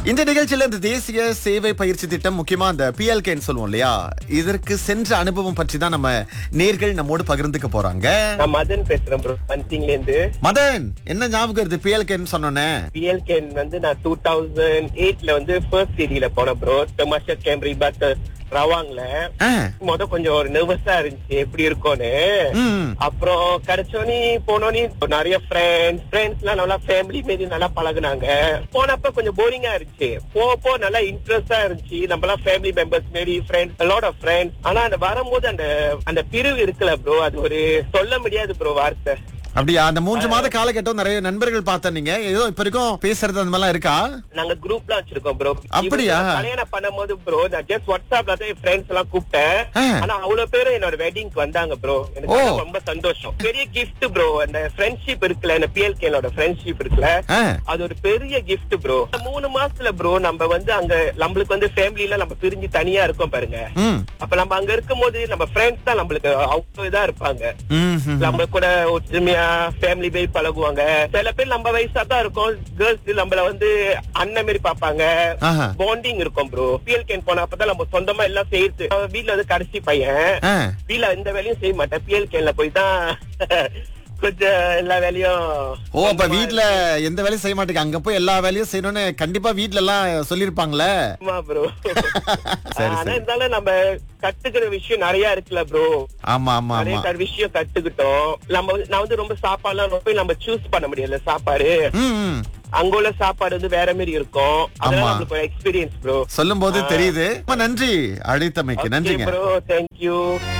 இந்த நிகழ்ச்சியில இந்த தேசிய சேவை பயிற்சி திட்டம் முக்கியமா அந்த பிஎல்கேன்னு சொல்லுவோம் இல்லையா இதற்கு சென்ற அனுபவம் பற்றி தான் நம்ம நேர்கள் நம்மோடு பகிர்ந்துக்க போறாங்க நான் மதன் பேசுறேன் ப்ரோ பன்சிங்ல இருந்து மதன் என்ன ஞாபகம் இருக்கு பிஎல்கேன்னு சொன்னோன்னே பிஎல்கேன் வந்து நான் டூ தௌசண்ட் எயிட்ல வந்து ஃபர்ஸ்ட் சீரியில போனேன் ப்ரோ டொமாஷர் கேம்ரி பட் ரவாங்ல ஆ, முத கொஞ்சம் ஒரு நர்வஸா இருந்துச்சு எப்படி இருக்கும்னு ம், அப்புறம் கிடைச்சோனி போனோனி நிறைய ஃப்ரெண்ட்ஸ் ஃப்ரெண்ட்ஸ் எல்லாம் நல்லா ஃபேமிலி மாரி நல்லா பழகுனாங்க போனப்ப கொஞ்சம் போரிங்கா இருந்துச்சு போக போக நல்லா இன்ட்ரெஸ்டா இருந்துச்சு நம்ம எல்லாம் ஃபேமிலி மெம்பர்ஸ் மாரி ஃப்ரெண்ட்ஸ் லாட் ஆஃப் ஃப்ரெண்ட்ஸ் ஆனா அந்த வரும்போது அந்த அந்த பிரிவு இருக்குல்ல ப்ரோ அது ஒரு சொல்ல முடியாது ப்ரோ வார்த்தை அப்படியா அந்த மூன்று மாத காலகட்டம் நிறைய நண்பர்கள் பார்த்த நீங்க ஏதோ இப்ப வரைக்கும் பேசுறது அந்த மாதிரிலாம் இருக்கா நாங்க குரூப்லாம் வச்சிருக்கோம் ப்ரோ அப்படியா? கல்யாணம் பண்ணும்போது ப்ரோ நான் ஜஸ்ட் வாட்ஸ்அப்ல தான் என் ஃப்ரெண்ட்ஸ் எல்லாம் கூப்பிட்டேன் ஆ. ஆனா அவ்வளவு பேரும் என்னோட வெட்டிங்க்கு வந்தாங்க ப்ரோ எனக்கு ஓ. அதான் ரொம்ப சந்தோஷம் பெரிய கிஃப்ட் ப்ரோ அந்த ஃப்ரெண்ட்ஷிப் இருக்குல்ல இந்த பிஎல்கேலோட ஃப்ரெண்ட்ஷிப் இருக்குல்ல ஆ, அது ஒரு பெரிய கிஃப்ட் ப்ரோ மூணு மாசத்துல ப்ரோ நம்ம வந்து அங்க நம்மளுக்கு வந்து ஃபேமிலில நம்ம பிரிஞ்சு தனியா இருக்கோம் பாருங்க ம், அப்ப நம்ம அங்க இருக்கும்போது நம்ம ஃப்ரெண்ட்ஸ் தான் நம்மளுக்கு அவ்வளவு இதா இருப்பாங்க ம், ம். நம்ம கூட ஒற்றுமையா ஃபேமிலி போய் பழகுவாங்க சில பேர் நம்ம வயசா தான் இருக்கும் கேர்ள்ஸ் நம்மள வந்து அண்ணன் மாதிரி பாப்பாங்க ஆஹா. பாண்டிங் இருக்கும் ப்ரோ பிஎல் கேன் போன அப்பதான் நம்ம சொந்தமா எல்லாம் செய்யுது அவன் வீட்ல வந்து கடைசி பையன் ஆ, வீட்ல எந்த வேலையும் செய்ய மாட்டேன் பிஎல் கேன்ல போய் தான் கொஞ்சம் எல்லா வேலையும் ஓ அப்ப வீட்ல எந்த வேலையும் செய்ய மாட்டேங்க அங்க போய் எல்லா வேலையும் செய்யணும்னு கண்டிப்பா வீட்ல எல்லாம் சொல்லிருப்பாங்களே ப்ரோ சரி, ஆனா சரி. இருந்தாலும் நம்ம கத்துக்கிற விஷயம் நிறைய இருக்குல்ல ப்ரோ ஆமா ஆமா நிறைய ஆமா க- விஷயம் கத்துக்கிட்டோம் நம்ம வந்து- நான் வந்து ரொம்ப சாப்பாடுலாம் ரொம்ப நம்ம சூஸ் பண்ண முடியல சாப்பாடு ம், ம். அங்க உள்ள சாப்பாடு வந்து வேற மாதிரி இருக்கும் அதெல்லாம் ஆமா. நம்மளுக்கு எக்ஸ்பீரியன்ஸ் ப்ரோ சொல்லும் போது தெரியுது ரொம்ப நன்றி அழைத்தமைக்கு நன்றிங்க ப்ரோ தேங்க்யூ